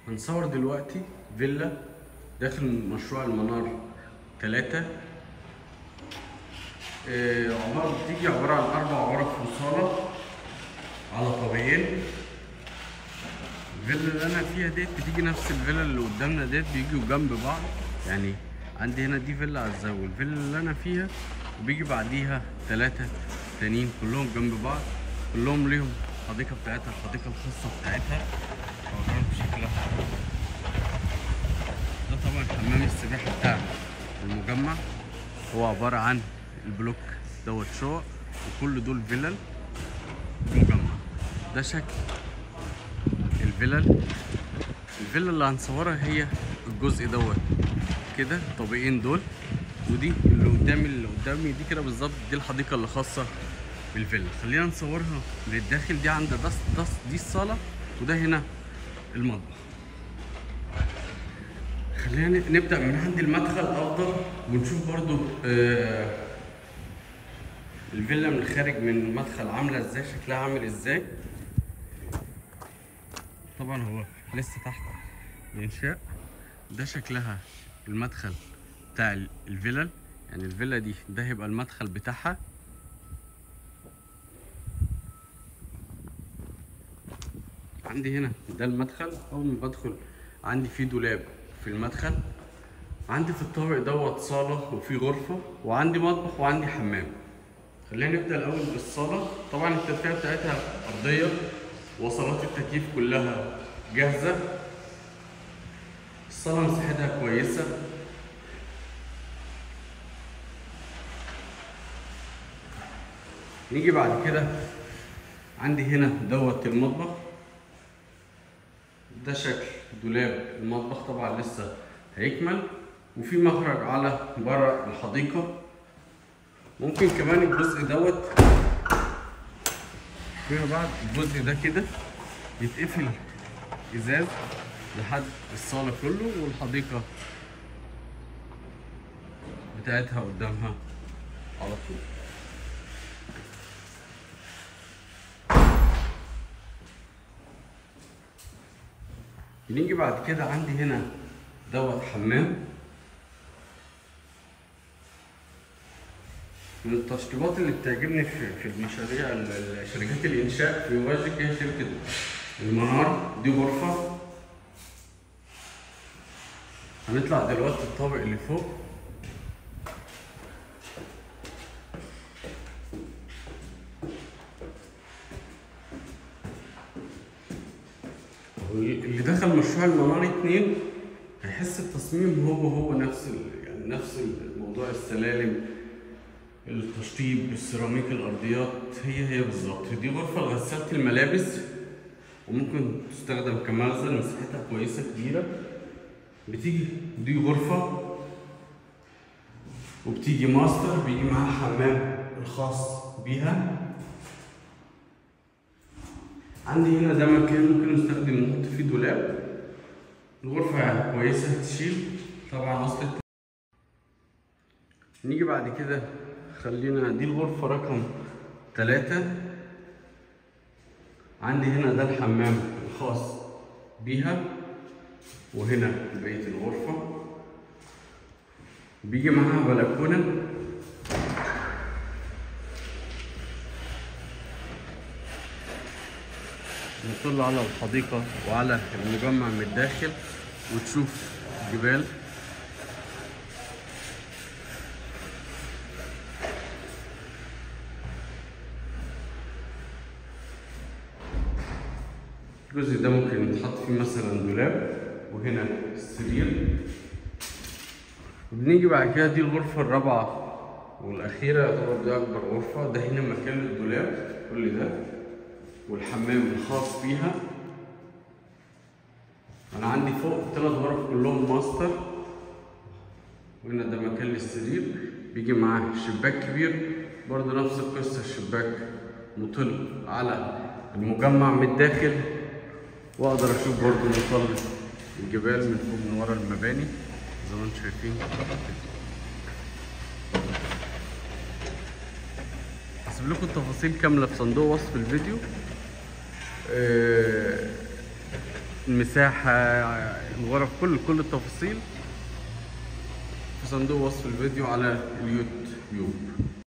هنصور دلوقتي فيلا داخل مشروع المنار ثلاثة عمارة بتيجي عبارة عن أربع غرف وصالة على طابقين الفيلا اللي أنا فيها ديت بتيجي نفس الفيلا اللي قدامنا ديت بيجوا جنب بعض يعني عندي هنا دي فيلا على الزاوية الفيلا اللي أنا فيها وبيجي بعديها ثلاثة تانيين كلهم جنب بعض كلهم ليهم الحديقة بتاعتها الحديقة الخاصة بتاعتها هوريكم شكلها ده طبعا حمام السباحة بتاع المجمع هو عبارة عن البلوك دوت شقق وكل دول فيلل مجمع ده شكل الفيلل الفيلا اللي هنصورها هي الجزء دوت كده الطابقين دول ودي اللي قدامي اللي قدامي دي كده بالظبط دي الحديقة اللي خاصة بالفيلا خلينا نصورها من الداخل دي عند ده ده دي الصالة وده هنا المطبخ خلينا نبدأ من عند المدخل أفضل ونشوف برضو آه الفيلا من الخارج من المدخل عاملة ازاي شكلها عامل ازاي طبعا هو لسه تحت الإنشاء ده شكلها المدخل بتاع الفيلل يعني الفيلا دي ده هيبقى المدخل بتاعها عندي هنا ده المدخل اول ما بدخل عندي فيه دولاب في المدخل عندي في الطابق دوت صاله وفي غرفه وعندي مطبخ وعندي حمام خلينا نبدا الاول بالصاله طبعا التدفئه بتاعتها ارضيه وصلات التكييف كلها جاهزه الصاله مساحتها كويسه نيجي بعد كده عندي هنا دوت المطبخ ده شكل دولاب المطبخ طبعا لسه هيكمل وفي مخرج على بره الحديقة ممكن كمان الجزء دوت فيما بعد الجزء ده كده يتقفل ازاز لحد الصالة كله والحديقة بتاعتها قدامها على طول بنيجي بعد كده عندي هنا دوت حمام من التشطيبات اللي بتعجبني في, في المشاريع شركات الانشاء في واجهك هي شركه المنار دي غرفه هنطلع دلوقتي الطابق اللي فوق اللي دخل مشروع المنار اتنين هيحس التصميم هو هو نفس يعني نفس الموضوع السلالم التشطيب السيراميك الارضيات هي هي بالظبط دي غرفه لغساله الملابس وممكن تستخدم كمخزن مساحتها كويسه كبيره بتيجي دي غرفه وبتيجي ماستر بيجي معاها حمام الخاص بيها عندي هنا ده مكان ممكن نستخدم نحط فيه دولاب الغرفة كويسة تشيل طبعا وصلت نيجي بعد كده خلينا دي الغرفة رقم ثلاثة عندي هنا ده الحمام الخاص بيها وهنا بقية الغرفة بيجي معاها بلكونة نطل على الحديقة وعلى المجمع من الداخل وتشوف جبال الجزء ده ممكن يتحط فيه مثلا دولاب وهنا السرير وبنيجي بعد كده دي الغرفة الرابعة والأخيرة يعتبر دي أكبر غرفة ده هنا مكان الدولاب كل ده والحمام الخاص بيها انا عندي فوق ثلاث غرف كلهم ماستر وهنا ده مكان للسرير بيجي معاه شباك كبير برضه نفس القصة الشباك مطل على المجمع من الداخل واقدر اشوف برضه مطل الجبال من فوق من ورا المباني زي ما انتم شايفين هسيب لكم التفاصيل كاملة في صندوق وصف الفيديو آه، المساحة الغرف كل كل التفاصيل في صندوق وصف الفيديو على اليوتيوب